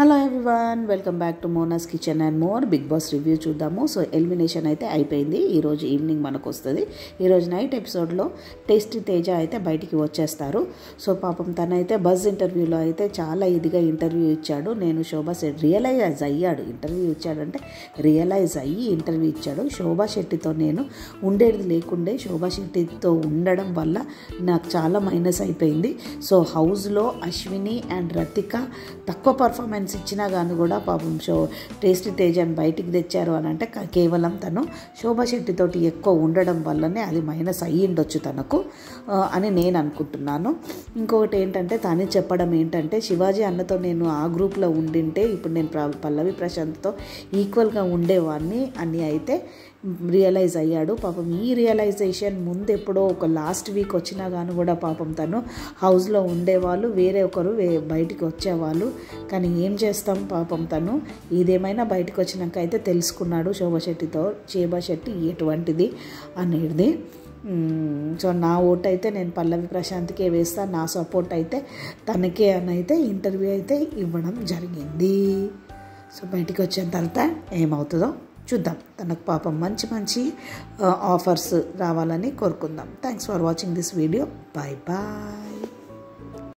Hello everyone welcome back to Mona's kitchen and more Bigg Boss review చూద్దాము so elimination అయితే అయిపోయింది ఈరోజు evening మనకు వస్తుంది ఈరోజు నైట్ ఎపిసోడ్లో టేస్టీ తేజ అయితే బయటికి వచ్చేస్తారు సో పాపం తనైతే బజ్ ఇంటర్వ్యూలో అయితే చాలా ఇదిగా ఇంటర్వ్యూ ఇచ్చాడు నేను శోభా శెట్టి రియలైజ్ అయ్యాడు ఇంటర్వ్యూ ఇచ్చాడంటే రియలైజ్ అయ్యి ఇంటర్వ్యూ ఇచ్చాడు శోభా శెట్టితో నేను ఉండేది లేకుండే శోభా శెట్టితో ఉండడం వల్ల నాకు చాలా మైనస్ అయిపోయింది సో హౌస్లో అశ్విని అండ్ రతిక తక్కువ పర్ఫార్మెన్స్ ఇచ్చినా కానీ కూడా పాపం షో టేస్టీ తేజ్ అని బయటికి తెచ్చారు అని అంటే క- కేవలం తను శోభా శెట్టితోటి ఎక్కువ ఉండడం వల్లనే అది మైనస్ అయ్యిండొచ్చు తనకు ఆ, అని నేను అనుకుంటున్నాను ఇంకొకటి ఏంటంటే తను చెప్పడం ఏంటంటే శివాజీ అన్నతో నేను ఆ గ్రూప్లో ఉండింటే ఇప్పుడు నేను ప్ర- పల్లవి ప్రశాంత్తో ఈక్వల్గా ఉండేవాడిని అని అయితే రియలైజ్ అయ్యాడు పాపం ఈ రియలైజేషన్ ముందు ఎప్పుడో ఒక లాస్ట్ వీక్ వచ్చినా కానీ కూడా పాపం తను హౌస్లో ఉండేవాళ్ళు వేరే ఒకరు వే బయటికి వచ్చేవాళ్ళు కానీ ఏం చేస్తాం పాపం తను ఇదేమైనా బయటకు వచ్చినాక అయితే తెలుసుకున్నాడు శోభా శెట్టితో శోభా శెట్టి ఎటువంటిది అనేది మ్మ్. సో నా ఓట్ అయితే నేను పల్లవి ప్రశాంత్కే వేస్తా నా సపోర్ట్ అయితే తనకే అని అయితే ఇంటర్వ్యూ అయితే ఇవ్వడం జరిగింది సో బయటికి వచ్చిన తర్వాత ఏమవుతుందో చూద్దాం తనకు పాపం మంచి మంచి ఆఫర్స్ రావాలని కోరుకుందాం thanks for watching this video bye bye